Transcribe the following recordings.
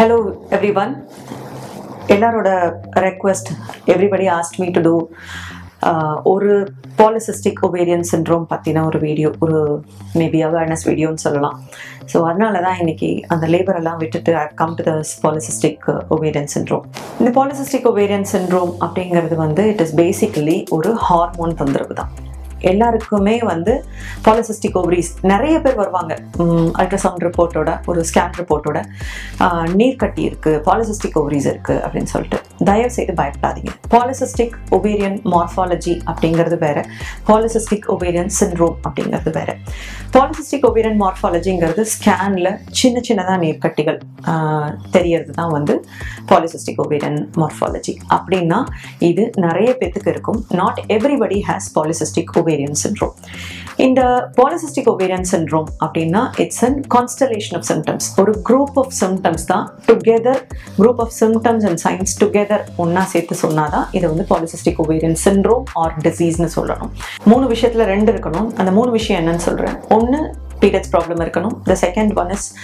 Hello everyone. எல்லாரோட request everybody asked me to do ஒரு polycystic ovarian syndrome பற்றின ஒரு வீடியோ ஒரு மேபி அவேர்னஸ் வீடியோன்னு சொல்லலாம் ஸோ அதனால தான் இன்னைக்கு அந்த லேபர் எல்லாம் விட்டுட்டு come to this polycystic ovarian syndrome இந்த பாலிசிஸ்டிக் ஒவேரியன் சின்ட்ரோம் அப்படிங்கிறது வந்து இட் இஸ் பேசிக்கலி ஒரு ஹார்மோன் தொந்தரவு தான் எல்லாருக்குமே வந்து பாலிசிஸ்டிக் ஓவரிஸ் நிறைய பேர் வருவாங்க அல்ட்ராசவுண்ட் ரிப்போர்ட்டோட ஒரு ஸ்கேன் ரிப்போர்ட்டோட நீர்க்கட்டி இருக்குது பாலிசிஸ்டிக் ஓவரிஸ் இருக்குது அப்படின்னு சொல்லிட்டு தயவு செய்து பயப்படாதீங்க பாலிசிஸ்டிக் ஒவேரியன் மார்ஃபாலஜி அப்படிங்கிறது வேற பாலிசிஸ்டிக் ஒவேரியன் சின்ட்ரோம் அப்படிங்கிறது வேற பாலிசிஸ்டிக் ஒவேரியன் மார்ஃபாலஜிங்கிறது ஸ்கேனில் சின்ன சின்னதாக நீர்க்கட்டிகள் தெரியறது தான் வந்து பாலிசிஸ்டிக் ஒவேரியன் மார்ஃபாலஜி அப்படின்னா இது நிறைய பேத்துக்கு இருக்கும் not everybody has polycystic ovarian syndrome இந்த பாலிசிஸ்டிக் ஒவேரியன் சின்ட்ரோம் அப்படின்னா it's an constellation of symptoms ஒரு குரூப் ஆஃப் சிம்டம்ஸ் தான் together group of symptoms and signs together ஒன்றா சேர்த்து சொன்னாதான் இதை வந்து பாலிசிஸ்டிக் ஒவேரியன் சின்ட்ரோம் ஆர் டிசீஸ்னு சொல்லணும் மூணு விஷயத்தில் ரெண்டு இருக்கணும் அந்த மூணு விஷயம் என்னன்னு சொல்கிறேன் ஒன்று பீரியட்ஸ் ப்ராப்ளம் இருக்கணும் the second one is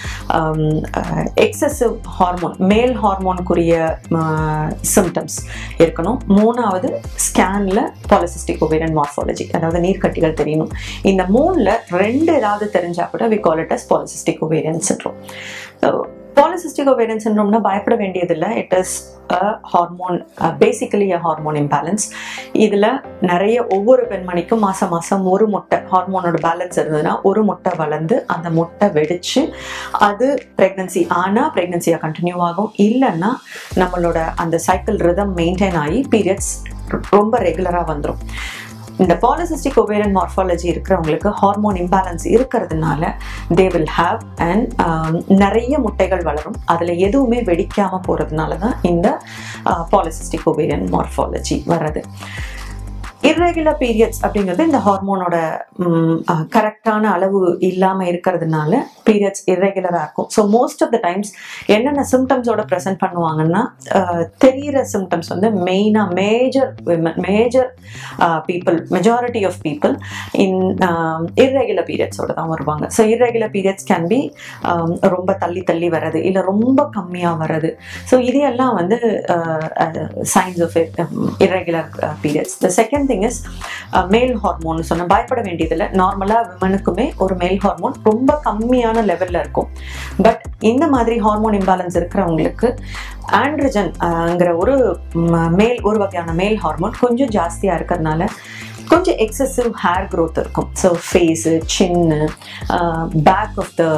excessive hormone male ஹார்மோனுக்குரிய சிம்டம்ஸ் இருக்கணும் மூணாவது ஸ்கேனில் பாலிசிஸ்டிக் ஒவேரியன் மார்ஃபாலஜி அதாவது நீர்க்கட்டிகள் தெரியணும் இந்த மூணில் ரெண்டு ஏதாவது தெரிஞ்சால் கூட we call it as polycystic ovarian syndrome polycystic ovarian சின்ட்ரோம்னா பயப்பட வேண்டியதில்லை it is a hormone basically a hormone imbalance இதில் நிறைய ஒவ்வொரு பெண்மணிக்கும் மாதம் மாதம் ஒரு முட்டை ஹார்மோனோட பேலன்ஸ் இருந்ததுன்னா ஒரு முட்டை வளர்ந்து அந்த முட்டை வெடித்து அது ப்ரெக்னன்சி ஆனால் ப்ரெக்னன்சியாக கண்டினியூ ஆகும் இல்லைன்னா நம்மளோட அந்த சைக்கிள் ரிதம் மெயின்டைன் ஆகி பீரியட்ஸ் ரொம்ப ரெகுலராக வந்துடும் இந்த பாலிசிஸ்டிக் ஒவேரியன் மார்ஃபாலஜி இருக்கிறவங்களுக்கு ஹார்மோன் இம்பேலன்ஸ் இருக்கிறதுனால தே வில் ஹாவ் அண்ட் நிறைய முட்டைகள் வளரும் அதில் எதுவுமே வெடிக்காமல் போகிறதுனால தான் இந்த பாலிசிஸ்டிக் ஒவேரியன் மார்ஃபாலஜி வர்றது இர்ரெகுலர் பீரியட்ஸ் அப்படிங்கிறது இந்த ஹார்மோனோட கரெக்டான அளவு இல்லாமல் இருக்கிறதுனால பீரியட்ஸ் இர்ரெகுலராக இருக்கும் so most of the times என்னென்ன சிம்டம்ஸோட ப்ரெசென்ட் பண்ணுவாங்கன்னா தெரிகிற சிம்டம்ஸ் வந்து மெயினாக major major people majority of people in irregular பீரியட்ஸோட தான் வருவாங்க so irregular periods can be ரொம்ப தள்ளி தள்ளி வர்றது இல்லை ரொம்ப கம்மியாக வர்றது ஸோ இது எல்லாம் வந்து signs of irregular periods the second thing is male hormone சொன்ன பயப்பட வேண்டியதில்லை நார்மலாக விமனுக்குமே ஒரு மேல் ஹார்மோன் ரொம்ப கம்மியான லெவலில் இருக்கும் பட் இந்த மாதிரி ஹார்மோன் இம்பேலன்ஸ் இருக்கிறவங்களுக்கு ஆண்ட்ரஜன்ங்கிற ஒரு மேல் ஒரு வகையான மேல் ஹார்மோன் கொஞ்சம் ஜாஸ்தியாக இருக்கிறதுனால கொஞ்சம் எக்ஸசிவ் ஹேர் க்ரோத் இருக்கும் so face chin back of the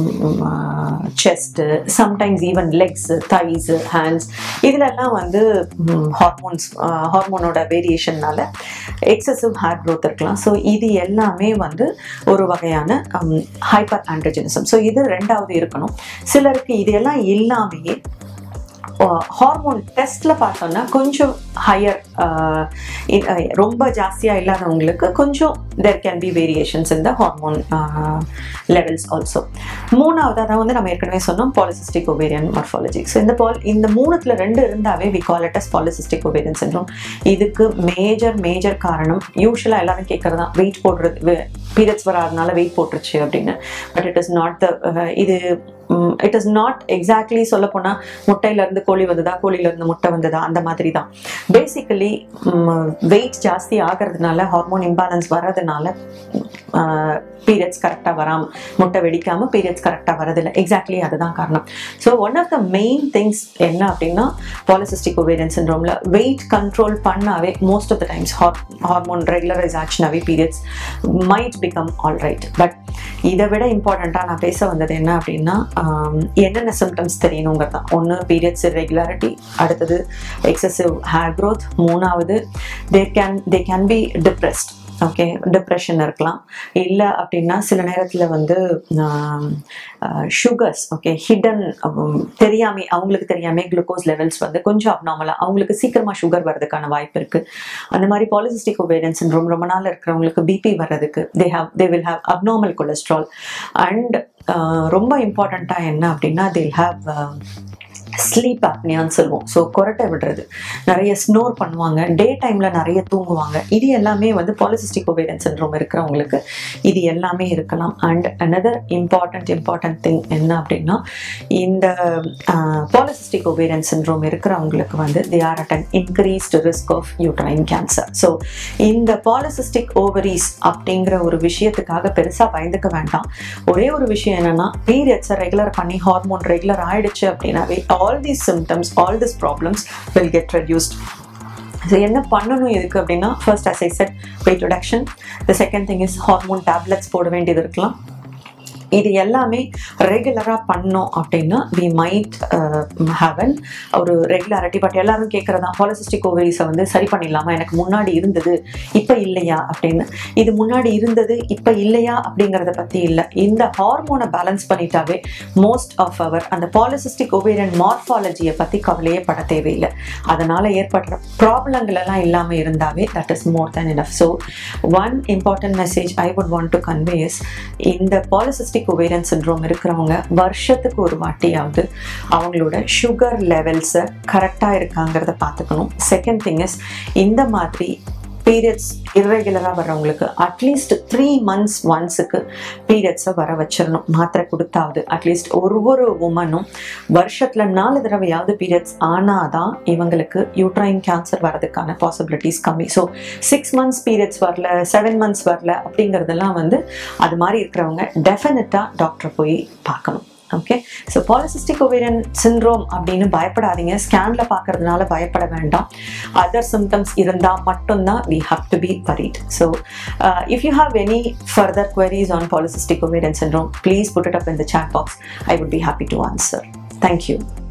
chest sometimes even legs thighs hands இதிலெல்லாம் வந்து ஹார்மோன்ஸ் ஹார்மோனோட வேரியேஷன்னால எக்ஸசிவ் ஹேர் க்ரோத் இருக்கலாம் ஸோ இது எல்லாமே வந்து ஒரு வகையான ஹைப்பர் ஆண்ட்ரஜனிசம் ஸோ இது ரெண்டாவது இருக்கணும் சிலருக்கு இது எல்லாம் இல்லாமையே ஹார்மோன் டெஸ்ட்டில் பார்த்தோன்னா கொஞ்சம் ஹையர் ரொம்ப ஜாஸ்தியாக இல்லாதவங்களுக்கு கொஞ்சம் தெர் கேன் பி வேரியேஷன்ஸ் இந்த ஹார்மோன் லெவல்ஸ் ஆல்சோ மூணாவது அதான் வந்து நம்ம ஏற்கனவே சொன்னோம் பாலிசிஸ்டிக் ஒவேரியன் மார்ஃபாலஜி ஸோ இந்த பால் இந்த மூணுத்தில் ரெண்டு இருந்தாவே we call it as polycystic ovarian syndrome இதுக்கு மேஜர் மேஜர் காரணம் யூஸ்வலாக எல்லாரும் கேட்குறது தான் வெயிட் போடுறது பீரியட்ஸ் வராதனால வெயிட் போட்டுருச்சு அப்படின்னு but it is not the இது இட் இஸ் நாட் எக்ஸாக்ட்லி சொல்ல போனால் முட்டையிலேருந்து கோழி வந்ததா கோழியிலேருந்து முட்டை வந்ததா அந்த மாதிரி தான் பேசிக்கலி வெயிட் ஜாஸ்தி ஆகிறதுனால ஹார்மோன் இம்பேலன்ஸ் வர்றதுனால பீரியட்ஸ் கரெக்டாக வராமல் முட்டை வெடிக்காமல் பீரியட்ஸ் கரெக்டாக வரதில்லை எக்ஸாக்ட்லி அதுதான் காரணம் so one of the main things என்ன அப்படின்னா பாலிசிஸ்டிக் ஒவேரியன் சின்ரோமில் வெயிட் கண்ட்ரோல் பண்ணாவே most of the times hormone regularise ஆச்சுனாவே periods might become all right but இதை விட இம்பார்ட்டண்ட்டாக நான் பேச வந்தது என்ன அப்படின்னா என்னென்ன சிம்டம்ஸ் தெரியணுங்கிறது தான் ஒன்று பீரியட்ஸ் இரெகுலாரிட்டி அடுத்தது எக்ஸசிவ் ஹேர் க்ரோத் மூணாவது they can they can be depressed okay depression இருக்கலாம் இல்லை அப்படின்னா சில நேரத்தில் வந்து சுகர்ஸ் ஓகே ஹிடன் தெரியாமே அவங்களுக்கு தெரியாமே குளுக்கோஸ் லெவல்ஸ் வந்து கொஞ்சம் அப்நார்மலாக அவங்களுக்கு சீக்கிரமாக சுகர் வர்றதுக்கான வாய்ப்பு இருக்குது அந்த மாதிரி பாலிசிஸ்டிக் ஒவேரியன் சின்ரோம் ரொம்ப நாள் இருக்கிறவங்களுக்கு பிபி வர்றதுக்கு they have they will have abnormal cholesterol and ரொம்ப இம்பார்ட்டண்ட்டாக என்ன அப்படின்னா தே ஹாவ் ஸ்லீப் ஆப்னியான்னு சொல்லுவோம் ஸோ கொரட்டை விடுறது நிறைய ஸ்னோர் பண்ணுவாங்க டே டைமில் நிறைய தூங்குவாங்க இது எல்லாமே வந்து பாலிசிஸ்டிக் ஒவேரியன் சின்ரோம் இருக்கிறவங்களுக்கு இது எல்லாமே இருக்கலாம் and another important important thing என்ன அப்படின்னா இந்த பாலிசிஸ்டிக் ஒவேரியன் சின்ரோம் இருக்கிறவங்களுக்கு வந்து they are at an increased risk of uterine cancer so இந்த பாலிசிஸ்டிக் ஓவரிஸ் அப்படிங்கிற ஒரு விஷயத்துக்காக பெருசாக பயந்துக்க வேண்டாம் ஒரே ஒரு விஷயம் என்னன்னா பீரியட்ஸை ரெகுலர் பண்ணி ஹார்மோன் ரெகுலர் ஆயிடுச்சு அப்படின்னாவே all these symptoms all this problems will get reduced so என்ன பண்ணணும் இதுக்கு அப்படின்னா first as I said weight reduction the second thing is hormone tablets போட வேண்டியது இருக்கலாம் இது எல்லாமே ரெகுலராக பண்ணோம் அப்படின்னா வி மைட் ஹேவன் ஒரு ரெகுலாரிட்டி பட் எல்லாரும் கேட்குறதா பாலிசிஸ்டிக் ஓவரிஸை வந்து சரி பண்ணிடலாமா எனக்கு முன்னாடி இருந்தது இப்போ இல்லையா அப்படின்னு இது முன்னாடி இருந்தது இப்போ இல்லையா அப்படிங்கிறத பற்றி இல்லை இந்த ஹார்மோனை பேலன்ஸ் பண்ணிட்டாவே மோஸ்ட் ஆஃப் அவர் அந்த பாலிசிஸ்டிக் ஓவேரியன் மார்ஃபாலஜியை பற்றி கவலையே பட தேவையில்லை அதனால் ஏற்படுற ப்ராப்ளங்கள் எல்லாம் இல்லாமல் இருந்தாவே that is more than enough so one important message I would want to convey is இந்த பாலிசிஸ்டிக் ஒவேரியன் சின்ரோம் இருக்கிறவங்க வருஷத்துக்கு ஒரு வாட்டியாவது அவங்களோட சுகர் லெவல்ஸை கரெக்டாக இருக்காங்கிறத பார்த்துக்கணும் செகண்ட் திங் இஸ் இந்த மாதிரி பீரியட்ஸ் இர்ரெகுலராக வர்றவங்களுக்கு அட்லீஸ்ட் த்ரீ மந்த்ஸ் ஒன்ஸுக்கு பீரியட்ஸை வர வச்சிடணும் மாத்திரை கொடுத்தாவது அட்லீஸ்ட் ஒரு ஒரு உமனும் வருஷத்தில் நாலு தடவையாவது பீரியட்ஸ் ஆனாதான் இவங்களுக்கு யூட்ரைன் கேன்சர் வரதுக்கான பாசிபிலிட்டிஸ் கம்மி ஸோ சிக்ஸ் மந்த்ஸ் பீரியட்ஸ் வரல செவன் மந்த்ஸ் வரல அப்படிங்கிறதெல்லாம் வந்து அது மாதிரி இருக்கிறவங்க டெஃபினட்டாக டாக்டரை போய் பார்க்கணும் okay so polycystic ovarian syndrome அப்படின்னு பயப்படாதீங்க ஸ்கேனில் பார்க்கறதுனால பயப்பட வேண்டாம் அதர் சிம்டம்ஸ் இருந்தால் மட்டும்தான் we have to be worried so if you have any further queries on polycystic ovarian syndrome please put it up in the chat box i would be happy to answer thank you